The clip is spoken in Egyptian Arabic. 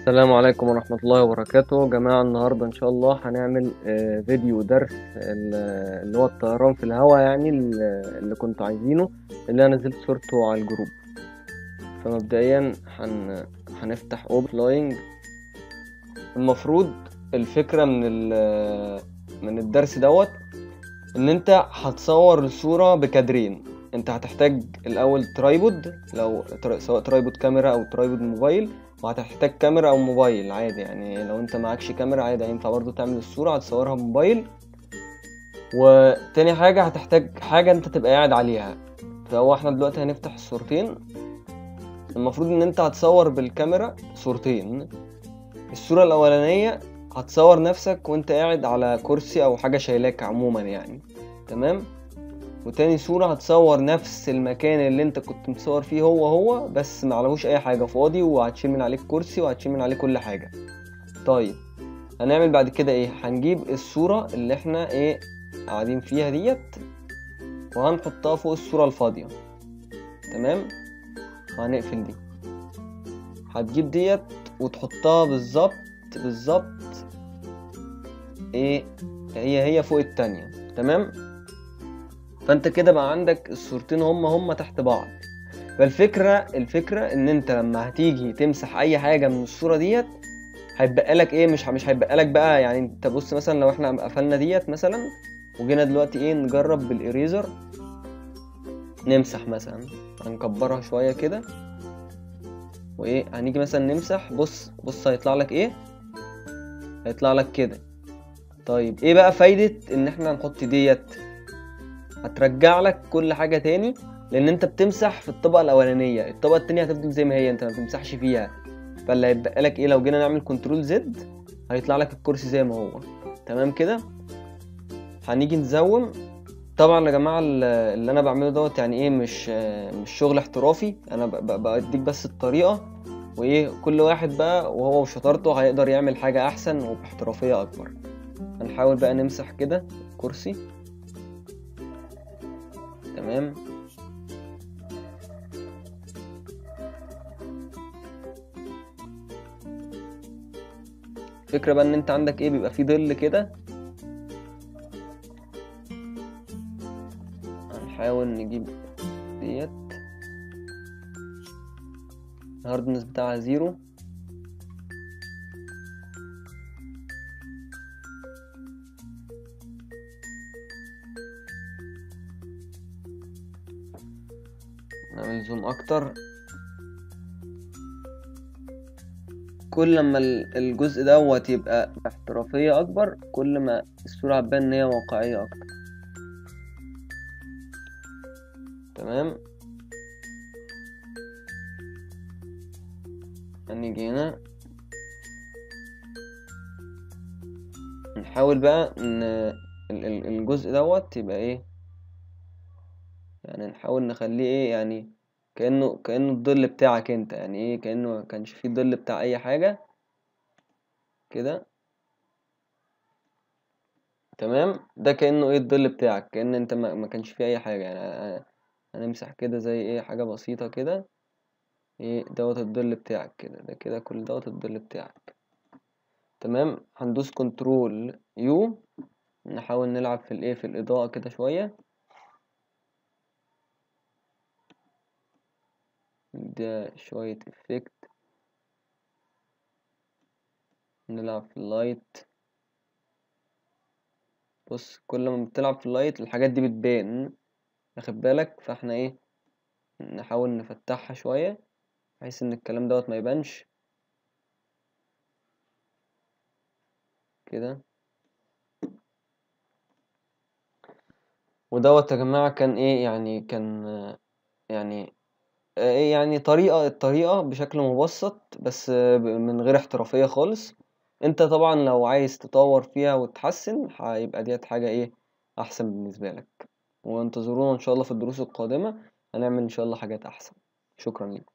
السلام عليكم ورحمة الله وبركاته جماعة النهاردة إن شاء الله هنعمل آه، فيديو درس ال- اللي هو الطيران في الهواء يعني ال- اللي كنت عايزينه اللي أنا نزلت صورته على الجروب فمبدئيا هن... هنفتح اوب فلاينج المفروض الفكرة من ال... من الدرس دوت ان انت هتصور الصورة بكادرين انت هتحتاج الاول ترايبود لو تر- سواء ترايبود كاميرا او ترايبود موبايل وهتحتاج كاميرا او موبايل عادي يعني لو انت معكش كاميرا عادي ينفع برضو تعمل الصورة هتصورها بموبايل وتاني حاجة هتحتاج حاجة انت تبقى قاعد عليها فهو احنا دلوقتي هنفتح الصورتين المفروض ان انت هتصور بالكاميرا صورتين الصورة الاولانية هتصور نفسك وانت قاعد على كرسي او حاجة شايلاك عموما يعني تمام وتاني صورة هتصور نفس المكان اللي انت كنت متصور فيه هو هو بس معلهوش اي حاجة فاضي وهتشيل من عليه كرسي وهتشيل من عليه كل حاجة طيب هنعمل بعد كده ايه هنجيب الصورة اللي احنا ايه قاعدين فيها ديت وهنحطها فوق الصورة الفاضية تمام وهنقفل دي هتجيب ديت وتحطها بالظبط بالظبط ايه هي هي فوق التانية تمام فانت كده بقى عندك الصورتين هما هما تحت بعض فالفكرة الفكرة ان انت لما هتيجي تمسح اي حاجة من الصورة ديت هيتبقى لك ايه مش مش هيتبقى لك بقى يعني انت بص مثلا لو احنا قفلنا ديت مثلا وجينا دلوقتي ايه نجرب بالإريزر نمسح مثلا هنكبرها شوية كده وايه هنيجي مثلا نمسح بص بص هيطلع لك ايه هيطلع لك كده طيب ايه بقى فايدة ان احنا نحط ديت هترجع لك كل حاجة تاني لان انت بتمسح في الطبقة الاولانية الطبقة التانية هتفضل زي ما هي انت ما بتمسحش فيها فاللي هيتبقى لك ايه لو جينا نعمل كنترول زد هيطلع لك الكرسي زي ما هو تمام كده هنيجي نزوم طبعا يا جماعه ال- اللي انا بعمله دوت يعني ايه مش مش شغل احترافي انا ب- ب- بديك بس الطريقه وايه كل واحد بقى وهو وشطارته هيقدر يعمل حاجه احسن وباحترافيه اكبر هنحاول بقى نمسح كده كرسي تمام الفكرة بقى ان انت عندك ايه بيبقى فيه ظل كده هنحاول نجيب ديت الهاردنس بتاعها زيرو نعمل زوم اكتر كل ما ال- الجزء دوت يبقى باحترافية اكبر كل ما الصورة هتبان ان هي واقعية اكتر تمام هنيجي هنا نحاول بقى ان ال- ال- الجزء دوت يبقى ايه يعني نحاول نخليه ايه يعني كأنه كأنه الظل بتاعك انت يعني ايه كأنه مكانش فيه الظل بتاع اي حاجة كده تمام ده كأنه ايه الظل بتاعك كأن انت ما ما كانش فيه اي حاجة يعني ه- هنمسح كده زي ايه حاجة بسيطة كده ايه دوت الظل بتاعك كده ده كده كل دوت الظل بتاعك تمام هندوس كنترول يو نحاول نلعب في الايه في الإضاءة كده شوية ده شوية افكت نلعب في اللايت بص كل ما بتلعب في اللايت الحاجات دي بتبان واخد بالك فاحنا ايه نحاول نفتحها شوية بحيث ان الكلام دوت ما يبانش كده ودوت يا جماعة كان ايه يعني كان آه، يعني آه، ايه يعني طريقة الطريقة بشكل مبسط بس آه، ب- من غير احترافية خالص انت طبعا لو عايز تطور فيها وتحسن هيبقى ديت حاجة ايه احسن بالنسبة لك وانتظرونا ان شاء الله في الدروس القادمة هنعمل ان شاء الله حاجات احسن شكرا لكم